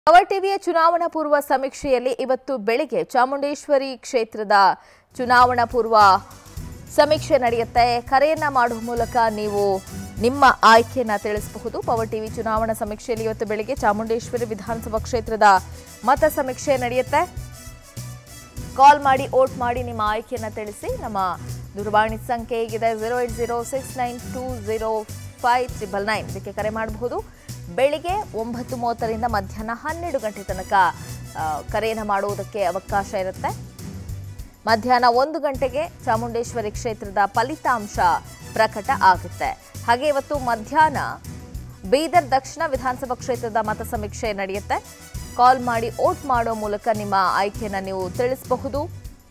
power ಟಿವಿಯ ಚುನಾವಣಾ ಪೂರ್ವ ಸಮೀಕ್ಷೆಯಲ್ಲಿ ಇವತ್ತು ಬೆಳಿಗ್ಗೆ ಚಾಮುಂಡೇಶ್ವರಿ ಕ್ಷೇತ್ರದ ಚುನಾವಣಾ ಪೂರ್ವ ಸಮೀಕ್ಷೆ ನಡೆಯುತ್ತೆ ಕರೆಯನ್ನ ಮಾಡುವ ಮೂಲಕ ನೀವು ನಿಮ್ಮ ಆಯ್ಕೆಯನ್ನ ತಿಳಿಸಬಹುದು ಪವರ್ ಟಿವಿ ಚುನಾವಣಾ ಸಮೀಕ್ಷೆಯಲ್ಲಿ ಇವತ್ತು ಬೆಳಿಗ್ಗೆ ಚಾಮುಂಡೇಶ್ವರಿ ವಿಧಾನಸಭಾ ಕ್ಷೇತ್ರದ ಮತ ಸಮೀಕ್ಷೆ ನಡೆಯುತ್ತೆ ಕಾಲ್ ಮಾಡಿ ಓಟ್ ಮಾಡಿ ನಿಮ್ಮ ಆಯ್ಕೆಯನ್ನ ತಿಳಿಸಿ ನಮ್ಮ ದೂರವಾಣಿ ಸಂಖ್ಯೆ ಹೇಗಿದೆ zero eight zero six nine two zero five triple nine ಇದಕ್ಕೆ ಕರೆ ಮಾಡಬಹುದು ಬೆಳಿಗ್ಗೆ ಒಂಬತ್ತು ಮೂವತ್ತರಿಂದ ಮಧ್ಯಾಹ್ನ ಹನ್ನೆರಡು ಗಂಟೆ ತನಕ ಆ, ಕರೆಯನ್ನು ಮಾಡುವುದಕ್ಕೆ ಅವಕಾಶ ಇರುತ್ತೆ ಮಧ್ಯಾಹ್ನ ಒಂದು ಗಂಟೆಗೆ ಚಾಮುಂಡೇಶ್ವರಿ ಕ್ಷೇತ್ರದ ಫಲಿತಾಂಶ ಪ್ರಕಟ ಆಗುತ್ತೆ ಹಾಗೆ ಇವತ್ತು ಮಧ್ಯಾಹ್ನ ಬೀದರ್ ದಕ್ಷಿಣ ವಿಧಾನಸಭಾ ಕ್ಷೇತ್ರದ ಮತ ಸಮೀಕ್ಷೆ ನಡೆಯುತ್ತೆ ಕಾಲ್ ಮಾಡಿ ಓಟ್ ಮಾಡೋ ಮೂಲಕ ನಿಮ್ಮ ಆಯ್ಕೆಯನ್ನು ನೀವು ತಿಳಿಸಬಹುದು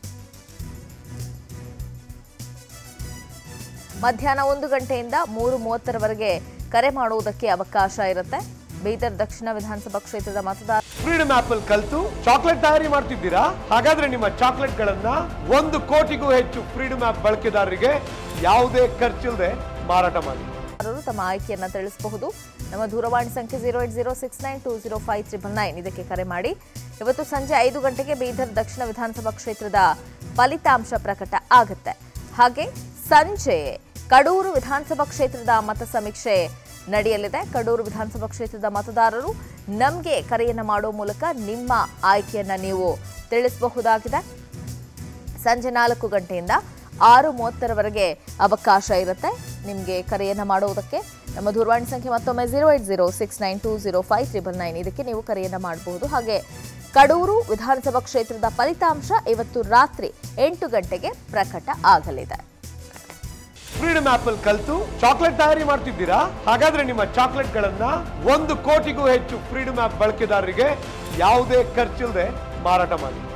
ಮಧ್ಯಾಹ್ನ ಒಂದು ಗಂಟೆಯಿಂದ ಮೂರು ಮೂವತ್ತರವರೆಗೆ ಕರೆ ಮಾಡುವುದಕ್ಕೆ ಅವಕಾಶ ಇರುತ್ತೆ ಬೀದರ್ ದಕ್ಷಿಣ ವಿಧಾನಸಭಾ ಕ್ಷೇತ್ರದ ಮತದಾರ ಫ್ರೀಡಮ್ ಆಪ್ ಅಲ್ಲಿ ಕಲ್ತು ಚಾಕ್ಲೇಟ್ ತಯಾರಿ ಮಾಡ್ತಿದ್ದೀರಾ ಹಾಗಾದ್ರೆ ನಿಮ್ಮ ಚಾಕ್ಲೇಟ್ ಗಳನ್ನ ಒಂದು ಕೋಟಿಗೂ ಹೆಚ್ಚು ಫ್ರೀಡಮ್ ಆಪ್ ಬಳಕೆದಾರರಿಗೆ ಯಾವುದೇ ಖರ್ಚಿಲ್ಲದೆ ಮಾರಾಟ ಮಾಡಿ ಮತದಾರರು ತಮ್ಮ ಆಯ್ಕೆಯನ್ನ ತಿಳಿಸಬಹುದು ನಮ್ಮ ದೂರವಾಣಿ ಸಂಖ್ಯೆ zero eight zero six nine two zero five triple nine ಇದಕ್ಕೆ ಕರೆ ಮಾಡಿ ಇವತ್ತು ಸಂಜೆ ಐದು ಗಂಟೆಗೆ ಬೀದರ್ ದಕ್ಷಿಣ ವಿಧಾನಸಭಾ ಕ್ಷೇತ್ರದ ಫಲಿತಾಂಶ ಪ್ರಕಟ ಆಗುತ್ತೆ ಹಾಗೆ ಸಂಜೆ ಕಡೂರು ವಿಧಾನಸಭಾ ಕ್ಷೇತ್ರದ ಮತ ಸಮೀಕ್ಷೆ ನಡೆಯಲಿದೆ ಕಡೂರು ವಿಧಾನಸಭಾ ಕ್ಷೇತ್ರದ ಮತದಾರರು ನಮಗೆ ಕರೆಯನ್ನ ಮಾಡೋ ಮೂಲಕ ನಿಮ್ಮ ಆಯ್ಕೆಯನ್ನ ನೀವು ತಿಳಿಸಬಹುದಾಗಿದೆ ಸಂಜೆ ನಾಲ್ಕು ಗಂಟೆಯಿಂದ ಆರು ಮೂವತ್ತರವರೆಗೆ ಅವಕಾಶ ಇರುತ್ತೆ ನಿಮಗೆ ಕರೆಯನ್ನು ಮಾಡುವುದಕ್ಕೆ ನಮ್ಮ ದೂರವಾಣಿ ಸಂಖ್ಯೆ ಮತ್ತೊಮ್ಮೆ zero eight zero six nine two zero five triple nine ಇದಕ್ಕೆ ನೀವು ಕರೆಯನ್ನು ಮಾಡಬಹುದು ಹಾಗೆ ಕಡೂರು ವಿಧಾನಸಭಾ ಕ್ಷೇತ್ರದ ಫಲಿತಾಂಶ ಇವತ್ತು ರಾತ್ರಿ ಎಂಟು ಗಂಟೆಗೆ ಪ್ರಕಟ ಆಗಲಿದೆ ಫ್ರೀಡಮ್ ಆಪ್ ಅಲ್ಲಿ ಕಲ್ತು ಚಾಕ್ಲೇಟ್ ತಯಾರಿ ಮಾಡ್ತಿದ್ದೀರಾ ಹಾಗಾದ್ರೆ ನಿಮ್ಮ ಚಾಕ್ಲೇಟ್ ಗಳನ್ನ ಒಂದು ಕೋಟಿಗೂ ಹೆಚ್ಚು ಫ್ರೀಡಮ್ ಆಪ್ ಬಳಕೆದಾರರಿಗೆ ಯಾವುದೇ ಖರ್ಚಿಲ್ಲದೆ ಮಾರಾಟ ಮಾಡಿ